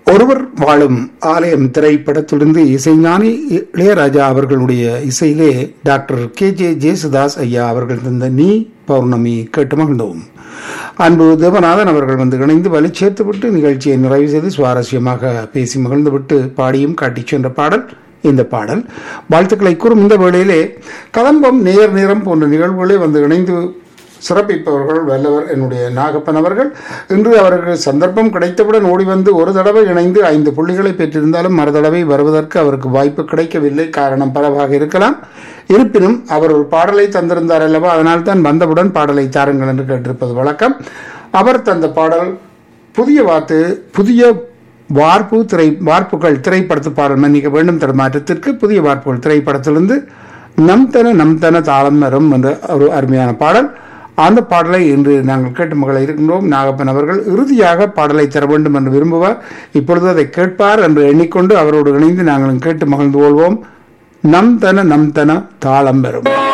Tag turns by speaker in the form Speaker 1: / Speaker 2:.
Speaker 1: ஒருவர் வாழும் ஆலயம் திரைப்படத்திலிருந்து இசைஞானி இளையராஜா அவர்களுடைய இசையிலே டாக்டர் கே ஜே ஜேசுதாஸ் ஐயா அவர்கள் தந்த நீ பௌர்ணமி கேட்டு மகிழ்ந்தோம் அன்பு தேவநாதன் அவர்கள் வந்து இணைந்து வலி சேர்த்துவிட்டு நிகழ்ச்சியை நிறைவு செய்து சுவாரஸ்யமாக பேசி மகிழ்ந்துவிட்டு பாடியும் காட்டிச் சென்ற பாடல் இந்த பாடல் வாழ்த்துக்களை கூறும் இந்த வேளையிலே கதம்பம் நேர் நேரம் போன்ற நிகழ்வுகளே வந்து இணைந்து சிறப்பிப்பவர்கள் வல்லவர் என்னுடைய நாகப்பன் அவர்கள் இன்று அவருக்கு சந்தர்ப்பம் கிடைத்தவுடன் ஓடி வந்து ஒரு தடவை இணைந்து ஐந்து புள்ளிகளை பெற்றிருந்தாலும் மறு தடவை வருவதற்கு அவருக்கு வாய்ப்பு கிடைக்கவில்லை காரணம் பலவாக இருக்கலாம் இருப்பினும் அவர் ஒரு பாடலை தந்திருந்தார் அல்லவா அதனால் தான் வந்தவுடன் பாடலை தாருங்கள் என்று கேட்டிருப்பது வழக்கம் அவர் தந்த பாடல் புதிய வார்த்து புதிய வார்ப்பு திரை வார்ப்புகள் திரைப்படத்து பாடல் மன்னிக்க வேண்டும் தடுமாற்றத்திற்கு புதிய வார்ப்புகள் திரைப்படத்திலிருந்து நம் தன நம் தன தாளம் வரும் என்ற ஒரு அருமையான பாடல் அந்த பாடலை இன்று நாங்கள் கேட்டு மகளை இருக்கின்றோம் நாகப்பன் அவர்கள் இறுதியாக பாடலை தர வேண்டும் என்று விரும்புவார் இப்பொழுது அதை கேட்பார் என்று எண்ணிக்கொண்டு அவரோடு இணைந்து நாங்களும் கேட்டு மகிழ்ந்து கொள்வோம் நம் தன நம் தன தாளம் பெறும்